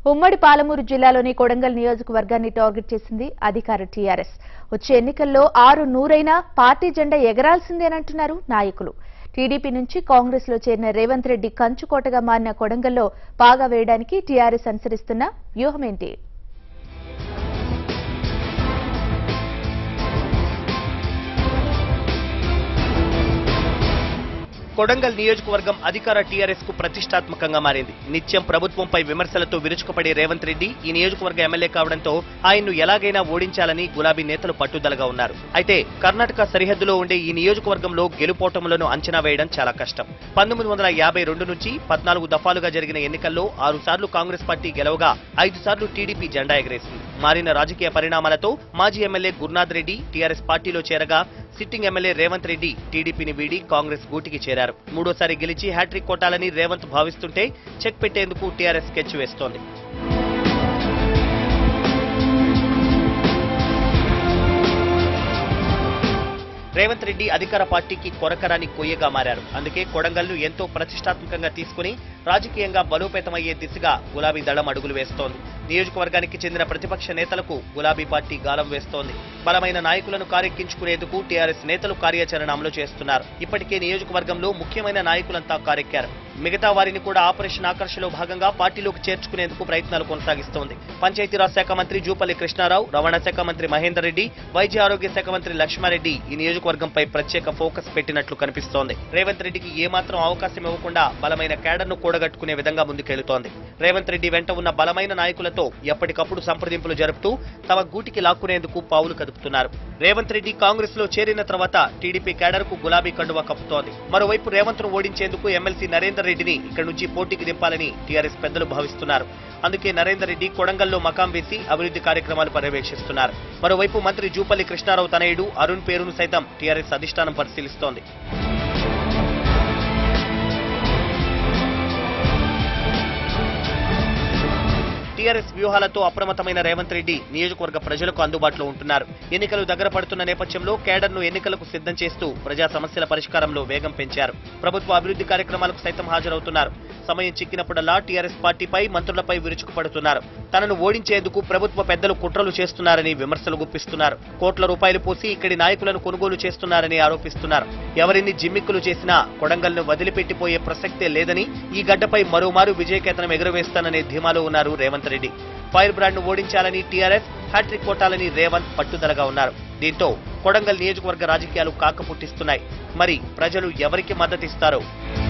ఉమ్మడి పాలమూరు జిల్లాలోని కొడంగల్ నియోజకవర్గాన్ని టార్గెట్ చేసింది అధికార టీఆర్ఎస్ వచ్చే ఎన్నికల్లో ఆరు నూరైనా పార్టీ జెండా ఎగరాల్సిందేనంటున్నారు నాయకులు టీడీపీ నుంచి కాంగ్రెస్ లో చేరిన రేవంత్ రెడ్డి కంచుకోటగా మారిన కొడంగల్లో పాగా వేయడానికి టీఆర్ఎస్ అనుసరిస్తున్న వ్యూహమేంటి కొడంగల్ నియోజకవర్గం అధికార టీఆర్ఎస్ కు ప్రతిష్టాత్మకంగా మారింది నిత్యం ప్రభుత్వంపై విమర్శలతో విరుచుకుపడే రేవంత్ రెడ్డి ఈ నియోజకవర్గ ఎమ్మెల్యే కావడంతో ఆయన్ను ఎలాగైనా ఓడించాలని గులాబీ నేతలు పట్టుదలగా ఉన్నారు అయితే కర్ణాటక సరిహద్దులో ఉండే ఈ నియోజకవర్గంలో గెలుపోటములను అంచనా వేయడం చాలా కష్టం పంతొమ్మిది వందల యాభై రెండు నుంచి పద్నాలుగు దఫాలుగా జరిగిన ఎన్నికల్లో ఆరు సార్లు కాంగ్రెస్ పార్టీ గెలవగా ఐదు సార్లు టీడీపీ జెండా ఎగరేసింది మారిన రాజకీయ పరిణామాలతో మాజీ ఎమ్మెల్యే గురునాథ్ రెడ్డి టీఆర్ఎస్ పార్టీలో చేరగా సిట్టింగ్ ఎమ్మెల్యే రేవంత్ రెడ్డి టీడీపీని వీడి కాంగ్రెస్ గూటికి చేరారు మూడోసారి గెలిచి హ్యాట్రిక్ కొట్టాలని రేవంత్ భావిస్తుంటే చెక్ పెట్టేందుకు టీఆర్ఎస్ స్కెచ్ వేస్తోంది రేవంత్ రెడ్డి అధికార పార్టీకి కొరకరాని కొయ్యగా మారారు అందుకే కొడంగల్ను ఎంతో ప్రతిష్టాత్మకంగా తీసుకుని రాజకీయంగా బలోపేతమయ్యే దిశగా గులాబీ దళం అడుగులు వేస్తోంది నియోజకవర్గానికి చెందిన ప్రతిపక్ష నేతలకు గులాబీ పార్టీ గాలం వేస్తోంది బలమైన నాయకులను కారెక్కించుకునేందుకు టీఆర్ఎస్ నేతలు కార్యాచరణ అమలు చేస్తున్నారు ఇప్పటికే నియోజకవర్గంలో ముఖ్యమైన నాయకులంతా కారెక్కారు మిగతా వారిని కూడా ఆపరేషన్ ఆకర్షలో భాగంగా పార్టీలోకి చేర్చుకునేందుకు ప్రయత్నాలు కొనసాగిస్తోంది పంచాయతీరాజ్ శాఖ మంత్రి జూపల్లి కృష్ణారావు రవాణా శాఖ మంత్రి మహేందర్ రెడ్డి వైద్య ఆరోగ్య శాఖ మంత్రి లక్ష్మారెడ్డి ఈ నియోజకవర్గంపై ప్రత్యేక ఫోకస్ పెట్టినట్లు కనిపిస్తోంది రేవంత్ రెడ్డికి ఏమాత్రం అవకాశం ఇవ్వకుండా బలమైన కేడర్ను కూడగట్టుకునే విధంగా ముందుకెళ్తోంది రేవంత్ రెడ్డి వెంట ఉన్న బలమైన నాయకులతో ఎప్పటికప్పుడు సంప్రదింపులు జరుపుతూ తమ గూటికి లాక్కునేందుకు పావులు కదుపుతున్నారు రేవంత్ రెడ్డి కాంగ్రెస్ లో చేరిన తర్వాత టీడీపీ కేడర్ కు గులాబీ కండువా కప్పుతోంది మరోవైపు రేవంత్ ను ఓడించేందుకు ఎమ్మెల్సీ నరేందర్ రెడ్డిని ఇక్కడి నుంచి పోటీకి దింపాలని టీఆర్ఎస్ పెద్దలు భావిస్తున్నారు అందుకే నరేందర్ రెడ్డి కొడంగల్లో మకాం వేసి అభివృద్ధి కార్యక్రమాలు పర్యవేక్షిస్తున్నారు మరోవైపు మంత్రి జూపల్లి కృష్ణారావు తనయుడు అరుణ్ పేరును సైతం టీఆర్ఎస్ అధిష్టానం పరిశీలిస్తోంది టీఆర్ఎస్ వ్యూహాలతో అప్రమత్తమైన రేవంత్ రెడ్డి నియోజకవర్గ ప్రజలకు అందుబాటులో ఉంటున్నారు ఎన్నికలు దగ్గర పడుతున్న నేపథ్యంలో కేడర్ను ఎన్నికలకు సిద్ధం చేస్తూ ప్రజా సమస్యల పరిష్కారంలో వేగం పెంచారు ప్రభుత్వ అభివృద్ధి కార్యక్రమాలకు సైతం హాజరవుతున్నారు సమయం చిక్కినప్పుడల్లా టీఆర్ఎస్ పార్టీపై మంత్రులపై విరుచుకుపడుతున్నారు తనను ఓడించేందుకు ప్రభుత్వ పెద్దలు కుట్రలు చేస్తున్నారని విమర్శలు గుప్పిస్తున్నారు కోట్ల రూపాయలు పోసి ఇక్కడి నాయకులను కొనుగోలు చేస్తున్నారని ఆరోపిస్తున్నారు ఎవరిన్ని జిమ్మిక్కులు చేసినా కొడంగల్ను వదిలిపెట్టిపోయే ప్రసక్తే లేదని ఈ గడ్డపై మరోమారు విజయకేతనం ఎగురవేస్తాననే ధీమాలో ఉన్నారు రేవంత్ రెడ్డి ఫైర్ బ్రాండ్ ను ఓడించాలని టీఆర్ఎస్ హ్యాట్రిక్ కొట్టాలని రేవంత్ పట్టుదలగా ఉన్నారు దీంతో కొడంగల్ నియోజకవర్గ రాజకీయాలు కాకపుట్టిస్తున్నాయి మరి ప్రజలు ఎవరికి మద్దతిస్తారో